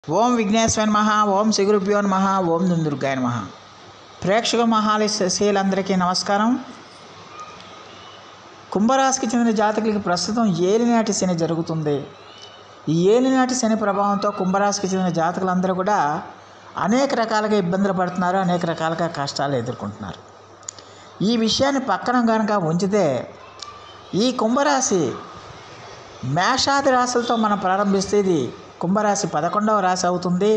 ఓం విఘ్నేశ్వర నమ ఓం శ్రీగురుభ్యో నమ ఓం దుందుర్గాయ నమ ప్రేక్షక మహాలి శశీలందరికీ నమస్కారం కుంభరాశికి చెందిన జాతకులకి ప్రస్తుతం ఏలినాటి శని జరుగుతుంది ఈ ఏలినాటి శని ప్రభావంతో కుంభరాశికి చెందిన జాతకులందరూ కూడా అనేక రకాలుగా ఇబ్బందులు పడుతున్నారు అనేక రకాలుగా కష్టాలు ఎదుర్కొంటున్నారు ఈ విషయాన్ని పక్కన కనుక ఉంచితే ఈ కుంభరాశి మేషాది రాశులతో మనం ప్రారంభిస్తే ఇది కుంభరాశి పదకొండవ రాశి అవుతుంది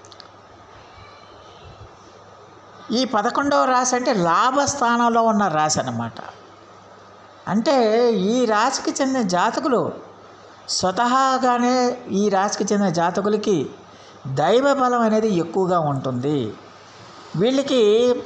ఈ పదకొండవ రాశి అంటే లాభస్థానంలో ఉన్న రాశి అన్నమాట అంటే ఈ రాశికి చెందిన జాతకులు స్వతహాగానే ఈ రాశికి చెందిన జాతకులకి దైవ బలం అనేది ఎక్కువగా ఉంటుంది వీళ్ళకి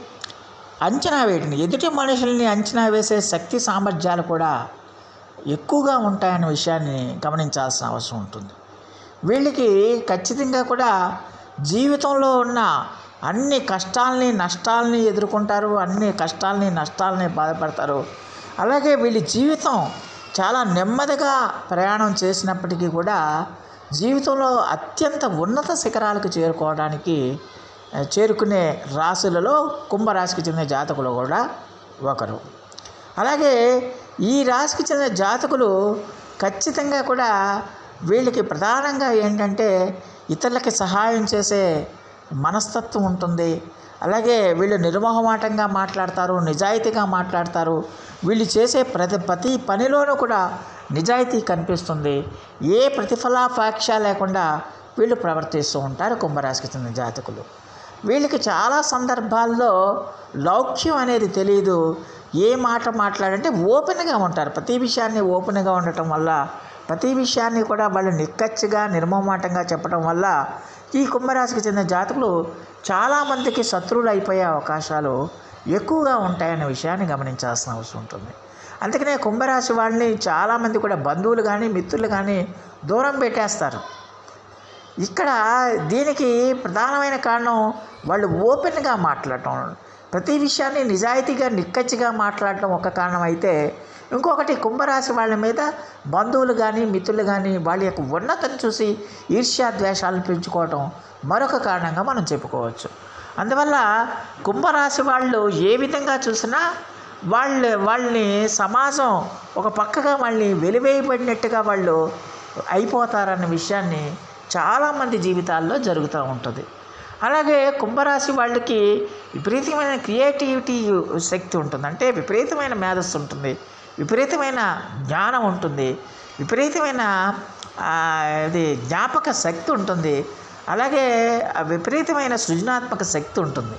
అంచనా వేయటం ఎదుటి మనుషుల్ని అంచనా వేసే శక్తి సామర్థ్యాలు కూడా ఎక్కువగా ఉంటాయనే విషయాన్ని గమనించాల్సిన అవసరం ఉంటుంది వీళ్ళకి ఖచ్చితంగా కూడా జీవితంలో ఉన్న అన్ని కష్టాలని నష్టాలని ఎదుర్కొంటారు అన్ని కష్టాలని నష్టాలని బాధపడతారు అలాగే వీళ్ళ జీవితం చాలా నెమ్మదిగా ప్రయాణం చేసినప్పటికీ కూడా జీవితంలో అత్యంత ఉన్నత శిఖరాలకు చేరుకోవడానికి ఆ, చేరుకునే రాశులలో కుంభరాశికి చెందిన జాతకులు కూడా ఒకరు అలాగే ఈ రాశికి చెందిన జాతకులు ఖచ్చితంగా కూడా వీళ్ళకి ప్రధానంగా ఏంటంటే ఇతరులకి సహాయం చేసే మనస్తత్వం ఉంటుంది అలాగే వీళ్ళు నిర్మోహమాటంగా మాట్లాడతారు నిజాయితీగా మాట్లాడతారు వీళ్ళు చేసే ప్రతి ప్రతి పనిలోనూ కూడా నిజాయితీ కనిపిస్తుంది ఏ ప్రతిఫలాపేక్ష లేకుండా వీళ్ళు ప్రవర్తిస్తూ ఉంటారు కుంభరాశికి చెందిన జాతకులు వీళ్ళకి చాలా సందర్భాల్లో లౌక్యం అనేది తెలియదు ఏ మాట మాట్లాడంటే ఓపెన్గా ఉంటారు ప్రతి విషయాన్ని ఓపెన్గా ఉండటం వల్ల ప్రతి విషయాన్ని కూడా వాళ్ళు నిక్కచ్చిగా నిర్మమాటంగా చెప్పడం వల్ల ఈ కుంభరాశికి చెందిన జాతకులు చాలామందికి శత్రువులు అయిపోయే అవకాశాలు ఎక్కువగా ఉంటాయనే విషయాన్ని గమనించాల్సిన అవసరం ఉంటుంది అందుకనే కుంభరాశి వాళ్ళని చాలామంది కూడా బంధువులు కానీ మిత్రులు కానీ దూరం పెట్టేస్తారు ఇక్కడ దీనికి ప్రధానమైన కారణం వాళ్ళు ఓపెన్గా మాట్లాడటం ప్రతి విషయాన్ని నిజాయితీగా నిక్కచ్చిగా మాట్లాడటం ఒక కారణం అయితే ఇంకొకటి కుంభరాశి వాళ్ళ మీద బంధువులు కానీ మిత్రులు కానీ వాళ్ళ యొక్క ఉన్నతను చూసి ఈర్ష్యా ద్వేషాలను పెంచుకోవటం మరొక కారణంగా మనం చెప్పుకోవచ్చు అందువల్ల కుంభరాశి వాళ్ళు ఏ విధంగా చూసినా వాళ్ళ వాళ్ళని సమాజం ఒక పక్కగా వాళ్ళని వెలివేయబడినట్టుగా వాళ్ళు అయిపోతారన్న విషయాన్ని చాలామంది జీవితాల్లో జరుగుతూ ఉంటుంది అలాగే కుంభరాశి వాళ్ళకి విపరీతమైన క్రియేటివిటీ శక్తి ఉంటుంది అంటే విపరీతమైన మేధస్సు ఉంటుంది విపరీతమైన జ్ఞానం ఉంటుంది విపరీతమైన ఆ, ఇది జ్ఞాపక శక్తి ఉంటుంది అలాగే ఆ విపరీతమైన సృజనాత్మక శక్తి ఉంటుంది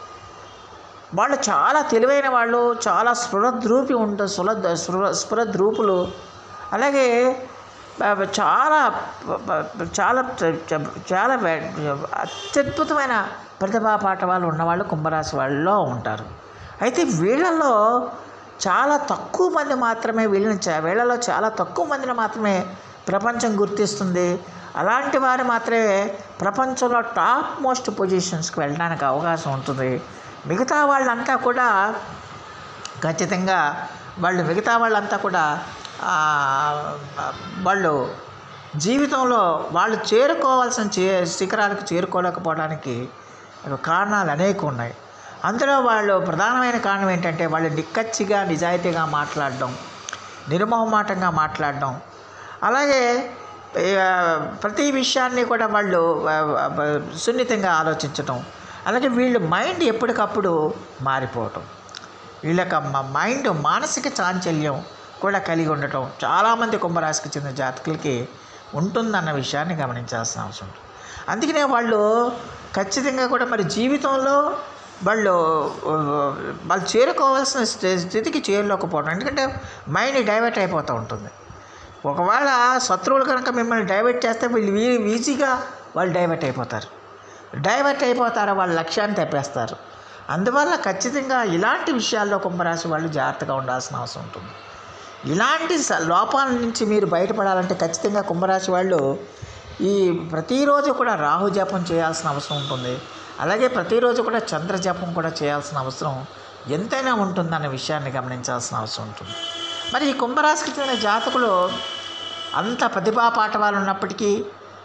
వాళ్ళు చాలా తెలివైన వాళ్ళు చాలా స్ఫురద్రూపి ఉంటారు సుల స్ఫుర స్ఫురద్రూపులు అలాగే బ- బ- చాలా బ- బ- చాలా చ- చ- చాలా వే- అత్యద్భుతమైన ప్రతిభా పాఠవాలు ఉన్నవాళ్ళు కుంభరాశి వాళ్ళలో ఉంటారు అయితే వీళ్ళల్లో చాలా తక్కువ మంది మాత్రమే వీళ్ళని చ- వీళ్ళలో చాలా తక్కువ మందిని మాత్రమే ప్రపంచం గుర్తిస్తుంది అలాంటి వారు మాత్రమే ప్రపంచంలో టాప్ మోస్ట్ పొజిషన్స్కి వెళ్ళడానికి అవకాశం ఉంటుంది మిగతా వాళ్ళంతా కూడా ఖచ్చితంగా వాళ్ళు మిగతా వాళ్ళంతా కూడా ఆ, వాళ్ళు జీవితంలో వాళ్ళు చేరుకోవాల్సిన చే శిఖరాలకు చేరుకోలేకపోవడానికి కారణాలు అనేక ఉన్నాయి అందులో వాళ్ళు ప్రధానమైన కారణం ఏంటంటే వాళ్ళు నిక్కచ్చిగా నిజాయితీగా మాట్లాడడం నిర్మోహమాటంగా మాట్లాడడం అలాగే ఆ, ప్రతి విషయాన్ని కూడా వాళ్ళు ఆ, ఆ, సున్నితంగా ఆలోచించటం అలాగే వీళ్ళు మైండ్ ఎప్పటికప్పుడు మారిపోవటం వీళ్ళ యొక్క మ- మైండ్ మానసిక చాంచల్యం కూడా కలిగి ఉండటం చాలామంది కుంభరాశికి చెందిన జాతకులకి ఉంటుందన్న విషయాన్ని గమనించాల్సిన అవసరం ఉంటుంది అందుకనే వాళ్ళు ఖచ్చితంగా కూడా మరి జీవితంలో వాళ్ళు ఆ, వాళ్ళు చేరుకోవాల్సిన స్థి- స్థితికి చేరలేకపోవడం ఎందుకంటే మైండ్ డైవర్ట్ అయిపోతూ ఉంటుంది ఒకవేళ శత్రువులు కనుక మిమ్మల్ని డైవర్ట్ చేస్తే వీళ్ళు వీ- ఈజీగా వాళ్ళు డైవర్ట్ అయిపోతారు డైవర్ట్ అయిపోతారు వాళ్ళ లక్ష్యాన్ని తప్పేస్తారు అందువల్ల ఖచ్చితంగా ఇలాంటి విషయాల్లో కుంభరాశి వాళ్ళు జాగ్రత్తగా ఉండాల్సిన అవసరం ఉంటుంది ఇలాంటి స- లోపాల నుంచి మీరు బయటపడాలంటే ఖచ్చితంగా కుంభరాశి వాళ్ళు ఈ ప్రతిరోజు కూడా రాహు జపం చేయాల్సిన అవసరం ఉంటుంది అలాగే ప్రతిరోజు కూడా చంద్ర జపం కూడా చేయాల్సిన అవసరం ఎంతైనా ఉంటుందన్న విషయాన్ని గమనించాల్సిన అవసరం ఉంటుంది మరి ఈ కుంభరాశికి చెందిన జాతకులు అంత ప్రతిభా పాఠవాలు ఉన్నప్పటికీ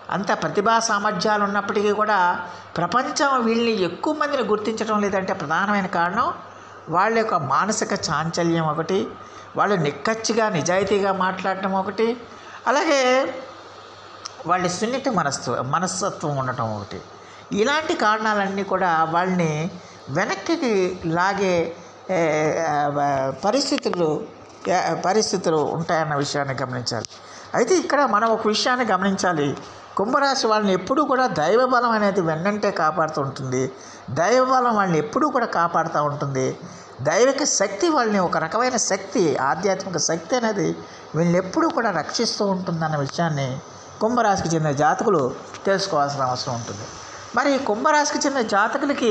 అంత ప్రతిభా సామర్థ్యాలు ఉన్నప్పటికీ కూడా ప్రపంచం వీళ్ళని ఎక్కువ మందిని గుర్తించడం లేదంటే ప్రధానమైన కారణం వాళ్ళ యొక్క మానసిక చాంచల్యం ఒకటి వాళ్ళు నిక్కచ్చిగా నిజాయితీగా మాట్లాడటం ఒకటి అలాగే వాళ్ళ సున్నిత మనస్సు మనస్తత్వం ఉండటం ఒకటి ఇలాంటి కారణాలన్నీ కూడా వాళ్ళని వెనక్కి లాగే ఏ, ఆ, పరిస్థితులు ఏ, పరిస్థితులు ఉంటాయన్న విషయాన్ని గమనించాలి అయితే ఇక్కడ మనం ఒక విషయాన్ని గమనించాలి కుంభరాశి వాళ్ళని ఎప్పుడూ కూడా దైవబలం అనేది వెన్నంటే కాపాడుతూ ఉంటుంది దైవబలం వాళ్ళని ఎప్పుడూ కూడా కాపాడుతూ ఉంటుంది దైవిక శక్తి వాళ్ళని ఒక రకమైన శక్తి ఆధ్యాత్మిక శక్తి అనేది వీళ్ళని ఎప్పుడూ కూడా రక్షిస్తూ ఉంటుందన్న విషయాన్ని కుంభరాశికి చెందిన జాతకులు తెలుసుకోవాల్సిన అవసరం ఉంటుంది మరి కుంభరాశికి చెందిన జాతకులకి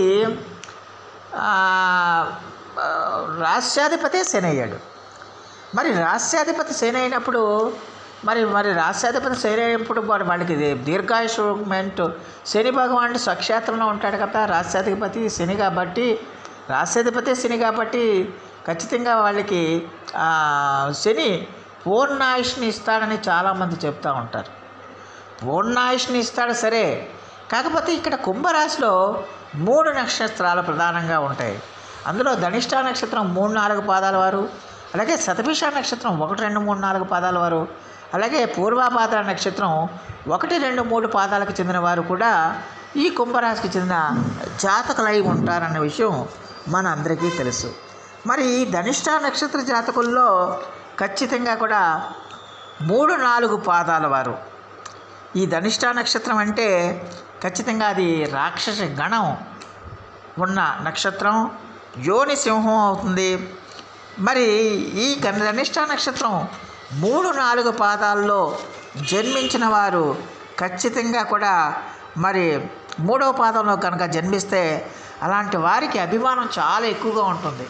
ఆ, ఆ, రాష్ట్రాధిపతే శని అయ్యాడు మరి రాష్ట్రాధిపతి శని అయినప్పుడు మరి మరి రాష్ట్రాధిపతి శని అయినప్పుడు వాడు వాళ్ళకి ఇది దీర్ఘాయుష్మెంట్ శని భగవానుడు స్వక్షేత్రంలో ఉంటాడు కదా రాష్ట్రాధిపతి శని కాబట్టి రాష్ట్రాధిపతి శని కాబట్టి ఖచ్చితంగా వాళ్ళకి ఆ, శని పూర్ణాయుష్ని ఇస్తాడని చాలామంది చెప్తూ ఉంటారు పూర్ణాయుష్ని ఇస్తాడు సరే కాకపోతే ఇక్కడ కుంభరాశిలో మూడు నక్షత్రాలు ప్రధానంగా ఉంటాయి అందులో ధనిష్ట నక్షత్రం మూడు నాలుగు పాదాల వారు అలాగే శతభిష నక్షత్రం ఒకటి రెండు మూడు నాలుగు పాదాల వారు అలాగే పూర్వాపాద నక్షత్రం ఒకటి రెండు మూడు పాదాలకు చెందిన వారు కూడా ఈ కుంభరాశికి చెందిన జాతకులై ఉంటారన్న విషయం మన అందరికీ తెలుసు మరి ఈ ధనిష్ట నక్షత్ర జాతకుల్లో ఖచ్చితంగా కూడా మూడు నాలుగు పాదాల వారు ఈ ధనిష్ట నక్షత్రం అంటే ఖచ్చితంగా అది రాక్షస గణం ఉన్న నక్షత్రం యోని సింహం అవుతుంది మరి ఈ గణ- ధనిష్ట నక్షత్రం మూడు నాలుగు పాదాల్లో జన్మించిన వారు ఖచ్చితంగా కూడా మరి మూడవ పాదంలో కనుక జన్మిస్తే అలాంటి వారికి అభిమానం చాలా ఎక్కువగా ఉంటుంది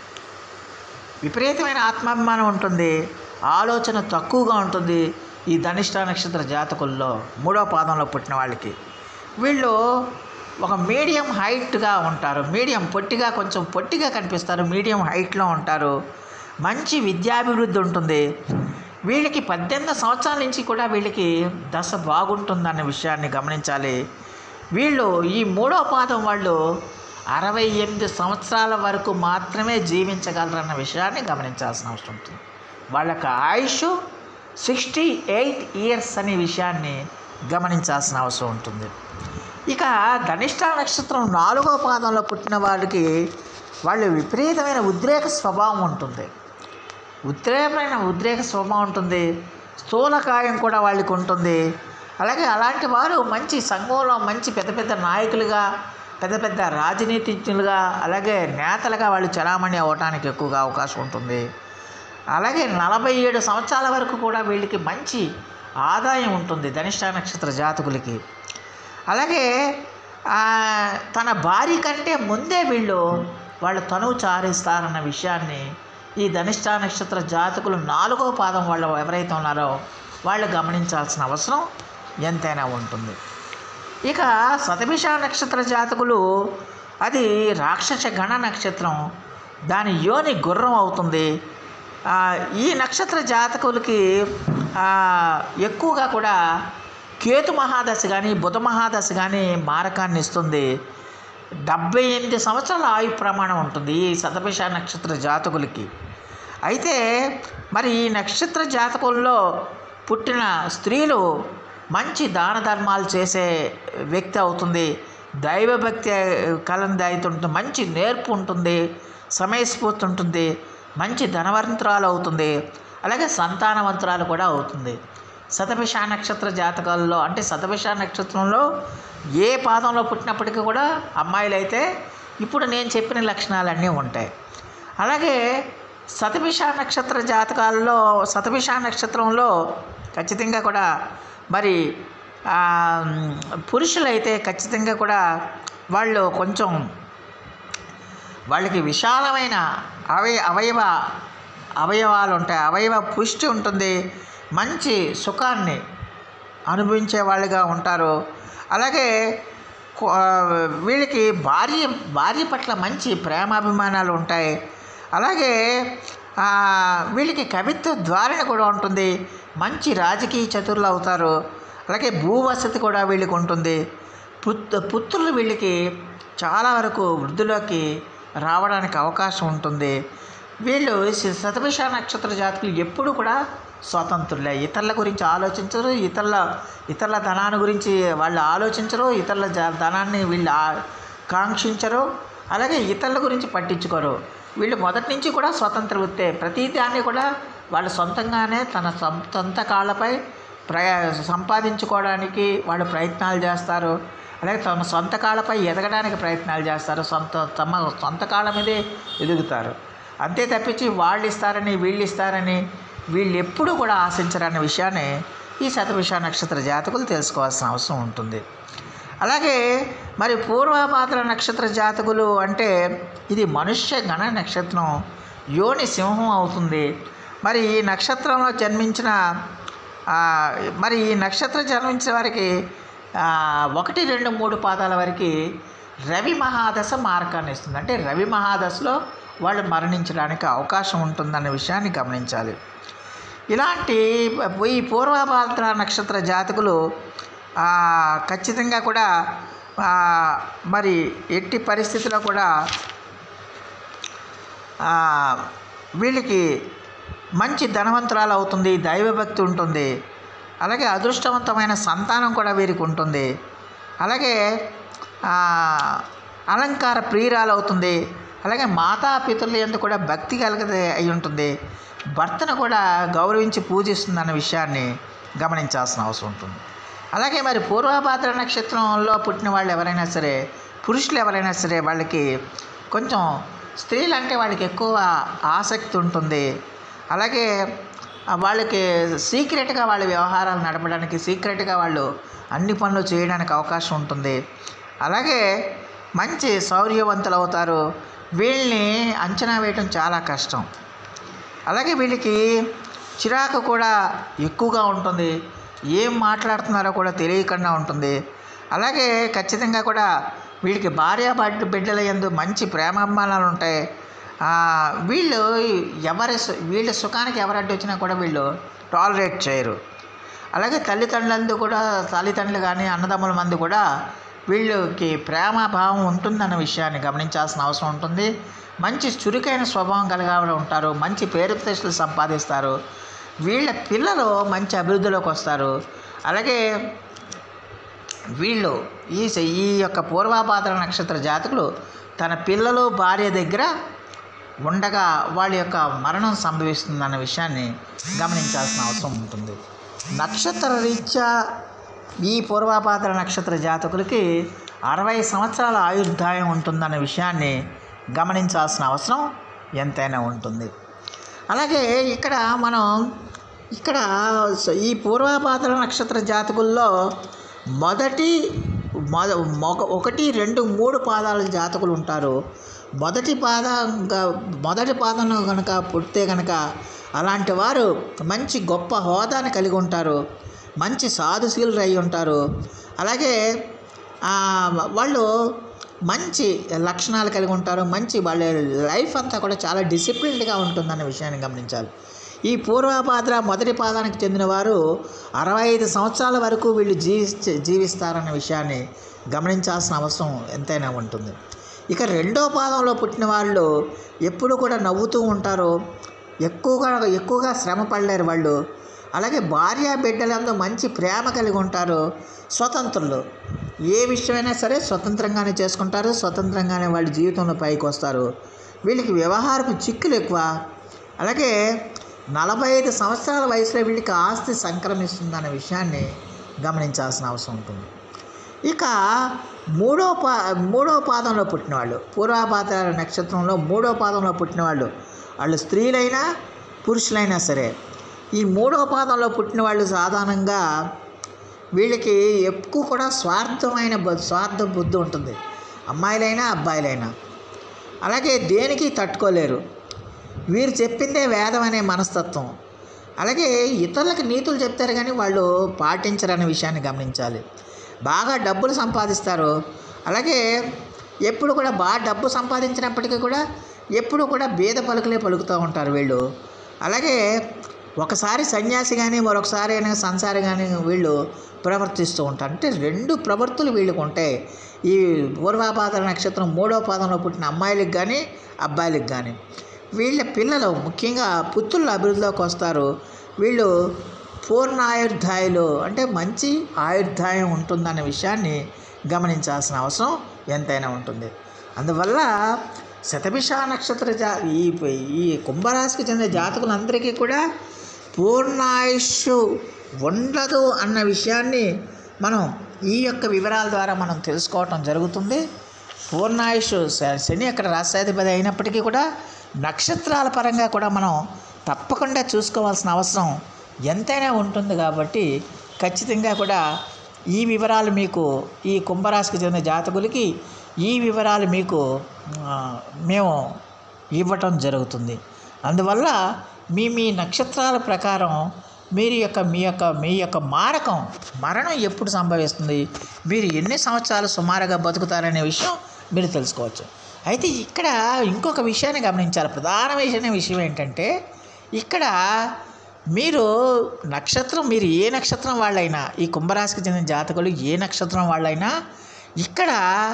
విపరీతమైన ఆత్మాభిమానం ఉంటుంది ఆలోచన తక్కువగా ఉంటుంది ఈ ధనిష్ట నక్షత్ర జాతకుల్లో మూడో పాదంలో పుట్టిన వాళ్ళకి వీళ్ళు ఒక మీడియం హైట్గా ఉంటారు మీడియం పొట్టిగా కొంచెం పొట్టిగా కనిపిస్తారు మీడియం హైట్లో ఉంటారు మంచి విద్యాభివృద్ధి ఉంటుంది వీళ్ళకి పద్దెనిమిది సంవత్సరాల నుంచి కూడా వీళ్ళకి దశ బాగుంటుందన్న విషయాన్ని గమనించాలి వీళ్ళు ఈ మూడో పాదం వాళ్ళు అరవై ఎనిమిది సంవత్సరాల వరకు మాత్రమే జీవించగలరన్న విషయాన్ని గమనించాల్సిన అవసరం ఉంటుంది వాళ్ళ యొక్క ఆయుష్ సిక్స్టీ ఎయిట్ ఇయర్స్ అనే విషయాన్ని గమనించాల్సిన అవసరం ఉంటుంది ఇక ధనిష్ట నక్షత్రం నాలుగో పాదంలో పుట్టిన వాళ్ళకి వాళ్ళు విపరీతమైన ఉద్రేక స్వభావం ఉంటుంది ఉద్రేకమైన ఉద్రేక స్వభావం ఉంటుంది స్థూలకాయం కూడా వాళ్ళకి ఉంటుంది అలాగే అలాంటి వారు మంచి సంఘంలో మంచి పెద్ద పెద్ద నాయకులుగా పెద్ద పెద్ద రాజనీతిజ్ఞులుగా అలాగే నేతలుగా వాళ్ళు చలామణి అవ్వటానికి ఎక్కువగా అవకాశం ఉంటుంది అలాగే నలభై ఏడు సంవత్సరాల వరకు కూడా వీళ్ళకి మంచి ఆదాయం ఉంటుంది ధనిష్ట నక్షత్ర జాతకులకి అలాగే ఆ, తన భార్య కంటే ముందే వీళ్ళు వాళ్ళు తనువు చారిస్తారన్న విషయాన్ని ఈ ధనిష్ట నక్షత్ర జాతకులు నాలుగో పాదం వాళ్ళు ఎవరైతే ఉన్నారో వాళ్ళు గమనించాల్సిన అవసరం ఎంతైనా ఉంటుంది ఇక శతభిష నక్షత్ర జాతకులు అది రాక్షస గణ నక్షత్రం దాని యోని గుర్రం అవుతుంది ఆ, ఈ నక్షత్ర జాతకులకి ఆ, ఎక్కువగా కూడా కేతు మహాదశ కానీ బుధ మహాదశ కానీ మారకాన్ని ఇస్తుంది డెబ్బై ఎనిమిది సంవత్సరాల ఆయు ప్రమాణం ఉంటుంది ఈ శతభిష నక్షత్ర జాతకులకి అయితే మరి ఈ నక్షత్ర జాతకుల్లో పుట్టిన స్త్రీలు మంచి దాన ధర్మాలు చేసే వ్యక్తి అవుతుంది దైవభక్తి కలంది అవుతుంటుంది మంచి నేర్పు ఉంటుంది సమయస్ఫూర్తి ఉంటుంది మంచి ధనవంతురాలు అవుతుంది అలాగే సంతానవంతురాలు కూడా అవుతుంది శతభిష నక్షత్ర జాతకాల్లో అంటే శతభిష నక్షత్రంలో ఏ పాదంలో పుట్టినప్పటికీ కూడా అమ్మాయిలు అయితే ఇప్పుడు నేను చెప్పిన లక్షణాలన్నీ ఉంటాయి అలాగే శతభిష నక్షత్ర జాతకాల్లో శతభిష నక్షత్రంలో ఖచ్చితంగా కూడా మరి ఆ, పురుషులైతే ఖచ్చితంగా కూడా వాళ్ళు కొంచెం వాళ్ళకి విశాలమైన అవయ అవయవ అవయవాలు ఉంటాయి అవయవ పుష్టి ఉంటుంది మంచి సుఖాన్ని అనుభవించే వాళ్ళుగా ఉంటారు అలాగే కొ- ఆ, వీళ్ళకి భార్య భార్య పట్ల మంచి ప్రేమాభిమానాలు ఉంటాయి అలాగే ఆ, వీళ్ళకి కవిత్వ ధారణ కూడా ఉంటుంది మంచి రాజకీయ చతురులు అవుతారు అలాగే భూవసతి కూడా వీళ్ళకి ఉంటుంది పుత్ పుత్రులు వీళ్ళకి చాలా వరకు వృద్ధిలోకి రావడానికి అవకాశం ఉంటుంది వీళ్ళు శ- శతభిష నక్షత్ర జాతకులు ఎప్పుడు కూడా స్వతంత్రులే ఇతరుల గురించి ఆలోచించరు ఇతరుల ఇతరుల ధనాన్ని గురించి వాళ్ళు ఆలోచించరు ఇతరుల జ- ధనాన్ని వీళ్ళు ఆ- కాంక్షించరు అలాగే ఇతరుల గురించి పట్టించుకోరు వీళ్ళు మొదటి నుంచి కూడా స్వతంత్ర వృత్తే ప్రతి దాన్ని కూడా వాళ్ళు సొంతంగానే తన సొం- సొంత కాళ్ళపై ప్రయ సంపాదించుకోవడానికి వాళ్ళు ప్రయత్నాలు చేస్తారు అలాగే తమ సొంత కాళ్ళపై ఎదగడానికి ప్రయత్నాలు చేస్తారు సొంత తమ సొంత కాళ్ళ మీదే ఎదుగుతారు అంతే తప్పించి వాళ్ళు ఇస్తారని వీళ్ళు ఇస్తారని వీళ్ళు ఎప్పుడూ కూడా ఆశించరన్న విషయాన్ని ఈ శతభిష నక్షత్ర జాతకులు తెలుసుకోవాల్సిన అవసరం ఉంటుంది అలాగే మరి పూర్వపాత్ర నక్షత్ర జాతకులు అంటే ఇది మనుష్య గణ నక్షత్రం యోని సింహం అవుతుంది మరి ఈ నక్షత్రంలో జన్మించిన ఆ, మరి ఈ నక్షత్రం జన్మించిన వారికి ఆ, ఒకటి రెండు మూడు పాదాల వరకు రవి మహాదశ మార్గాన్ని ఇస్తుంది అంటే రవి మహాదశలో వాళ్ళు మరణించడానికి అవకాశం ఉంటుందన్న విషయాన్ని గమనించాలి ఇలాంటి ఈ పూర్వపాత్ర నక్షత్ర జాతకులు ఆ, ఖచ్చితంగా కూడా ఆ, మరి ఎట్టి పరిస్థితిలో కూడా ఆ, వీళ్ళకి మంచి ధనవంతురాలు అవుతుంది దైవభక్తి ఉంటుంది అలాగే అదృష్టవంతమైన సంతానం కూడా వీరికి ఉంటుంది అలాగే ఆ, అలంకార ప్రియురాలు అవుతుంది అలాగే మాతాపితరుల ఎందు కూడా భక్తి కలిగదే అయి ఉంటుంది భర్తను కూడా గౌరవించి పూజిస్తుందన్న విషయాన్ని గమనించాల్సిన అవసరం ఉంటుంది అలాగే మరి పూర్వభాద్ర నక్షత్రంలో పుట్టిన వాళ్ళు ఎవరైనా సరే పురుషులు ఎవరైనా సరే వాళ్ళకి కొంచెం స్త్రీలు అంటే వాళ్ళకి ఎక్కువ ఆసక్తి ఉంటుంది అలాగే ఆ వాళ్ళకి సీక్రెట్గా వాళ్ళ వ్యవహారాలు నడపడానికి సీక్రెట్గా వాళ్ళు అన్ని పనులు చేయడానికి అవకాశం ఉంటుంది అలాగే మంచి శౌర్యవంతులు అవుతారు వీళ్ళని అంచనా వేయటం చాలా కష్టం అలాగే వీళ్ళకి చిరాకు కూడా ఎక్కువగా ఉంటుంది ఏం మాట్లాడుతున్నారో కూడా తెలియకుండా ఉంటుంది అలాగే ఖచ్చితంగా కూడా వీళ్ళకి భార్య బిడ్డ బిడ్డల యందు మంచి ప్రేమాభిమానాలు ఉంటాయి ఆ, వీళ్ళు ఎవరి సు- వీళ్ళ సుఖానికి ఎవరు అడ్డు వచ్చినా కూడా వీళ్ళు టాలరేట్ చేయరు అలాగే తల్లిదండ్రులందు కూడా తల్లిదండ్రులు కానీ అన్నదమ్ముల మంది కూడా వీళ్ళకి ప్రేమ భావం ఉంటుందన్న విషయాన్ని గమనించాల్సిన అవసరం ఉంటుంది మంచి చురుకైన స్వభావం కలిగా ఉంటారు మంచి పేరు ప్రతిష్టలు సంపాదిస్తారు వీళ్ళ పిల్లలు మంచి అభివృద్ధిలోకి వస్తారు అలాగే వీళ్ళు ఈ స- ఈ యొక్క పూర్వాపాత్ర నక్షత్ర జాతకులు తన పిల్లలు భార్య దగ్గర ఉండగా వాళ్ళ యొక్క మరణం సంభవిస్తుందన్న విషయాన్ని గమనించాల్సిన అవసరం ఉంటుంది నక్షత్ర రీత్యా ఈ పూర్వాపాత్ర నక్షత్ర జాతకులకి అరవై సంవత్సరాల ఆయుర్దాయం ఉంటుందన్న విషయాన్ని గమనించాల్సిన అవసరం ఎంతైనా ఉంటుంది అలాగే ఇక్కడ మనం ఇక్కడ స- ఈ పూర్వాపాత్ర నక్షత్ర జాతకుల్లో మొదటి మొద మొగ ఒకటి రెండు మూడు పాదాల జాతకులు ఉంటారు మొదటి పాదంగా మొదటి పాదంలో కనుక పుడితే కనుక అలాంటి వారు మంచి గొప్ప హోదాని కలిగి ఉంటారు మంచి సాధుశీలు అయి ఉంటారు అలాగే ఆ, వాళ్ళు మంచి లక్షణాలు కలిగి ఉంటారు మంచి వాళ్ళ లైఫ్ అంతా కూడా చాలా డిసిప్లిన్డ్గా ఉంటుందన్న విషయాన్ని గమనించాలి ఈ పూర్వపాత్ర మొదటి పాదానికి చెందిన వారు అరవై ఐదు సంవత్సరాల వరకు వీళ్ళు జీవి జీవిస్తారన్న విషయాన్ని గమనించాల్సిన అవసరం ఎంతైనా ఉంటుంది ఇక రెండో పాదంలో పుట్టిన వాళ్ళు ఎప్పుడు కూడా నవ్వుతూ ఉంటారు ఎక్కువగా ఎక్కువగా శ్రమ పడలేరు వాళ్ళు అలాగే భార్య బిడ్డలందు మంచి ప్రేమ కలిగి ఉంటారు స్వతంత్రులు ఏ విషయమైనా సరే స్వతంత్రంగానే చేసుకుంటారు స్వతంత్రంగానే వాళ్ళ జీవితంలో పైకి వస్తారు వీళ్ళకి వ్యవహారపు చిక్కులు ఎక్కువ అలాగే నలభై ఐదు సంవత్సరాల వయసులో వీళ్ళకి ఆస్తి సంక్రమిస్తుందన్న విషయాన్ని గమనించాల్సిన అవసరం ఉంటుంది ఇక మూడో పా మూడో పాదంలో పుట్టిన వాళ్ళు పూర్వపాద నక్షత్రంలో మూడో పాదంలో పుట్టిన వాళ్ళు వాళ్ళు స్త్రీలైనా పురుషులైనా సరే ఈ మూడో పాదంలో పుట్టిన వాళ్ళు సాధారణంగా వీళ్ళకి ఎక్కువ కూడా స్వార్థమైన బు- స్వార్థ బుద్ధి ఉంటుంది అమ్మాయిలైనా అబ్బాయిలైనా అలాగే దేనికి తట్టుకోలేరు వీరు చెప్పిందే వేదం అనే మనస్తత్వం అలాగే ఇతరులకు నీతులు చెప్తారు కానీ వాళ్ళు పాటించరనే విషయాన్ని గమనించాలి బాగా డబ్బులు సంపాదిస్తారు అలాగే ఎప్పుడు కూడా బాగా డబ్బు సంపాదించినప్పటికీ కూడా ఎప్పుడు కూడా బీద పలుకులే పలుకుతూ ఉంటారు వీళ్ళు అలాగే ఒకసారి సన్యాసి కానీ మరొకసారి అయినా సంసారి కానీ వీళ్ళు ప్రవర్తిస్తూ ఉంటారు అంటే రెండు ప్రవర్తులు వీళ్ళకు ఉంటాయి ఈ పూర్వాపాద నక్షత్రం మూడో పాదంలో పుట్టిన అమ్మాయిలకు కానీ అబ్బాయిలకు కానీ వీళ్ళ పిల్లలు ముఖ్యంగా పుత్రుల అభివృద్ధిలోకి వస్తారు వీళ్ళు పూర్ణాయుర్ధాయులు అంటే మంచి ఆయుర్దాయం ఉంటుందన్న విషయాన్ని గమనించాల్సిన అవసరం ఎంతైనా ఉంటుంది అందువల్ల శతభిష నక్షత్ర జా ఈ ఈ కుంభరాశికి చెందిన జాతకులందరికీ కూడా పూర్ణాయుష్ ఉండదు అన్న విషయాన్ని మనం ఈ యొక్క వివరాల ద్వారా మనం తెలుసుకోవటం జరుగుతుంది పూర్ణాయుష్ శ- శని అక్కడ రాష్ట్రాధిపతి అయినప్పటికీ కూడా నక్షత్రాల పరంగా కూడా మనం తప్పకుండా చూసుకోవాల్సిన అవసరం ఎంతైనా ఉంటుంది కాబట్టి ఖచ్చితంగా కూడా ఈ వివరాలు మీకు ఈ కుంభరాశికి చెందిన జాతకులకి ఈ వివరాలు మీకు ఆ, మేము ఇవ్వటం జరుగుతుంది అందువల్ల మీ మీ నక్షత్రాల ప్రకారం మీరు యొక్క మీ యొక్క మీ యొక్క మారకం మరణం ఎప్పుడు సంభవిస్తుంది మీరు ఎన్ని సంవత్సరాలు సుమారుగా బతుకుతారనే విషయం మీరు తెలుసుకోవచ్చు అయితే ఇక్కడ ఇంకొక విషయాన్ని గమనించాలి ప్రధానమైన విషయం ఏంటంటే ఇక్కడ మీరు నక్షత్రం మీరు ఏ నక్షత్రం వాళ్ళైనా ఈ కుంభరాశికి చెందిన జాతకులు ఏ నక్షత్రం వాళ్ళైనా ఇక్కడ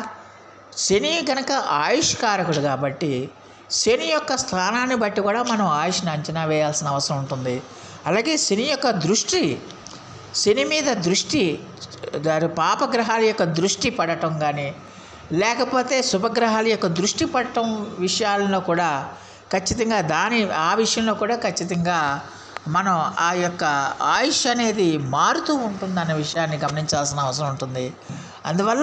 శని కనుక ఆయుష్ కారకుడు కాబట్టి శని యొక్క స్థానాన్ని బట్టి కూడా మనం ఆయుష్ని అంచనా వేయాల్సిన అవసరం ఉంటుంది అలాగే శని యొక్క దృష్టి శని మీద దృష్టి దాని పాపగ్రహాల యొక్క దృష్టి పడటం కానీ లేకపోతే శుభగ్రహాల యొక్క దృష్టి పడటం విషయాల్లో కూడా ఖచ్చితంగా దాని ఆ విషయంలో కూడా ఖచ్చితంగా మనం ఆ యొక్క ఆయుష్ అనేది మారుతూ ఉంటుందన్న విషయాన్ని గమనించాల్సిన అవసరం ఉంటుంది అందువల్ల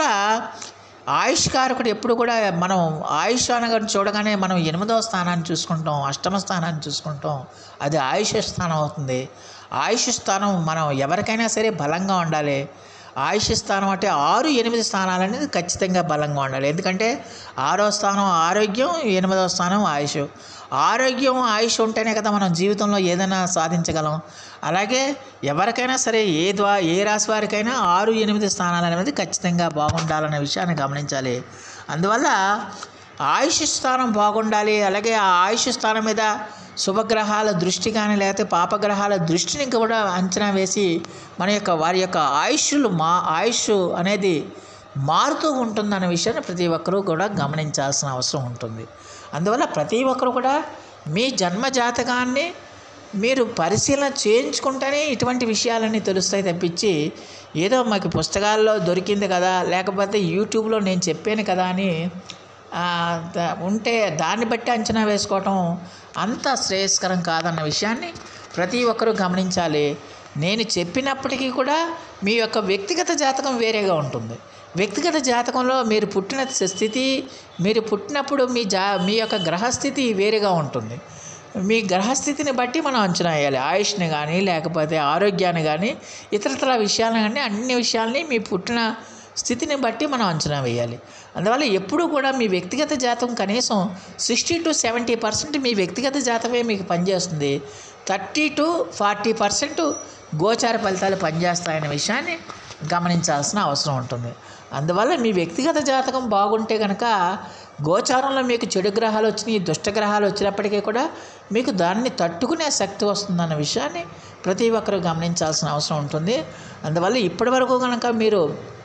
ఆయుష్ కారకుడు ఎప్పుడు కూడా మనం ఆయుష్ అనగా చూడగానే మనం ఎనిమిదవ స్థానాన్ని చూసుకుంటాం అష్టమ స్థానాన్ని చూసుకుంటాం అది ఆయుష్ స్థానం అవుతుంది ఆయుష్ స్థానం మనం ఎవరికైనా సరే బలంగా ఉండాలి ఆయుష్ స్థానం అంటే ఆరు ఎనిమిది స్థానాలు అనేది ఖచ్చితంగా బలంగా ఉండాలి ఎందుకంటే ఆరో స్థానం ఆరోగ్యం ఎనిమిదవ స్థానం ఆయుష్ ఆరోగ్యం ఆయుష్ ఉంటేనే కదా మనం జీవితంలో ఏదైనా సాధించగలం అలాగే ఎవరికైనా సరే ఏ ద్వా ఏ రాశి వారికైనా ఆరు ఎనిమిది స్థానాలు అనేది ఖచ్చితంగా బాగుండాలనే విషయాన్ని గమనించాలి అందువల్ల ఆయుష్ స్థానం బాగుండాలి అలాగే ఆ ఆయుష్ స్థానం మీద శుభగ్రహాల దృష్టి కానీ లేకపోతే పాపగ్రహాల దృష్టిని కూడా అంచనా వేసి మన యొక్క వారి యొక్క ఆయుష్లు మా ఆయుష్ అనేది మారుతూ ఉంటుందనే విషయాన్ని ప్రతి ఒక్కరూ కూడా గమనించాల్సిన అవసరం ఉంటుంది అందువల్ల ప్రతి ఒక్కరు కూడా మీ జన్మ జాతకాన్ని మీరు పరిశీలన చేయించుకుంటేనే ఇటువంటి విషయాలన్నీ తెలుస్తాయి తప్పించి ఏదో మాకు పుస్తకాల్లో దొరికింది కదా లేకపోతే యూట్యూబ్లో నేను చెప్పాను కదా అని ఆ, ద- ఉంటే దాన్ని బట్టి అంచనా వేసుకోవటం అంత శ్రేయస్కరం కాదన్న విషయాన్ని ప్రతి ఒక్కరూ గమనించాలి నేను చెప్పినప్పటికీ కూడా మీ యొక్క వ్యక్తిగత జాతకం వేరేగా ఉంటుంది వ్యక్తిగత జాతకంలో మీరు పుట్టిన స్థితి మీరు పుట్టినప్పుడు మీ జా మీ యొక్క గ్రహస్థితి వేరేగా ఉంటుంది మీ గ్రహస్థితిని బట్టి మనం అంచనా వేయాలి ఆయుష్ని కానీ లేకపోతే ఆరోగ్యాన్ని కానీ ఇతరతర విషయాలను కానీ అన్ని విషయాల్ని మీ పుట్టిన స్థితిని బట్టి మనం అంచనా వేయాలి అందువల్ల ఎప్పుడూ కూడా మీ వ్యక్తిగత జాతకం కనీసం సిక్స్టీ టు సెవెంటీ పర్సెంట్ మీ వ్యక్తిగత జాతకమే మీకు పనిచేస్తుంది థర్టీ టు ఫార్టీ పర్సెంట్ గోచార ఫలితాలు పనిచేస్తాయనే విషయాన్ని గమనించాల్సిన అవసరం ఉంటుంది అందువల్ల మీ వ్యక్తిగత జాతకం బాగుంటే కనుక గోచారంలో మీకు చెడు గ్రహాలు వచ్చినాయి దుష్ట గ్రహాలు వచ్చినప్పటికీ కూడా మీకు దాన్ని తట్టుకునే శక్తి వస్తుందన్న విషయాన్ని ప్రతి ఒక్కరూ గమనించాల్సిన అవసరం ఉంటుంది అందువల్ల ఇప్పటి వరకు కనుక మీరు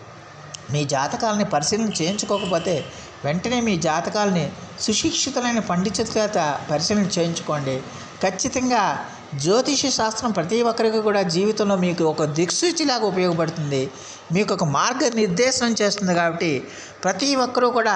మీ జాతకాలని పరిశీలన చేయించుకోకపోతే వెంటనే మీ జాతకాలని సుశిక్షితులైన పండితుల చేత పరిశీలన చేయించుకోండి ఖచ్చితంగా జ్యోతిష శాస్త్రం ప్రతి ఒక్కరికి కూడా జీవితంలో మీకు ఒక దిక్సూచిలాగా ఉపయోగపడుతుంది మీకు ఒక మార్గనిర్దేశనం చేస్తుంది కాబట్టి ప్రతి ఒక్కరూ కూడా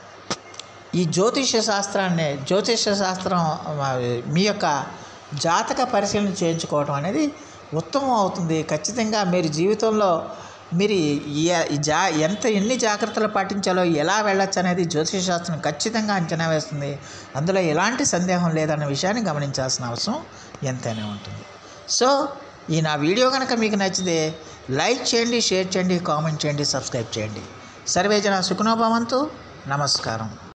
ఈ జ్యోతిష శాస్త్రాన్ని జ్యోతిష శాస్త్రం ఆ, మీ యొక్క జాతక పరిశీలన చేయించుకోవడం అనేది ఉత్తమం అవుతుంది ఖచ్చితంగా మీరు జీవితంలో మీరు ఏ- ఈ జా ఎంత ఎన్ని జాగ్రత్తలు పాటించాలో ఎలా వెళ్ళొచ్చు అనేది జ్యోతిష శాస్త్రం ఖచ్చితంగా అంచనా వేస్తుంది అందులో ఎలాంటి సందేహం లేదన్న విషయాన్ని గమనించాల్సిన అవసరం ఎంతైనా ఉంటుంది సో ఈ నా వీడియో కనుక మీకు నచ్చితే లైక్ చేయండి షేర్ చేయండి కామెంట్ చేయండి సబ్స్క్రైబ్ చేయండి సర్వేజన సుఖనోభవంతు నమస్కారం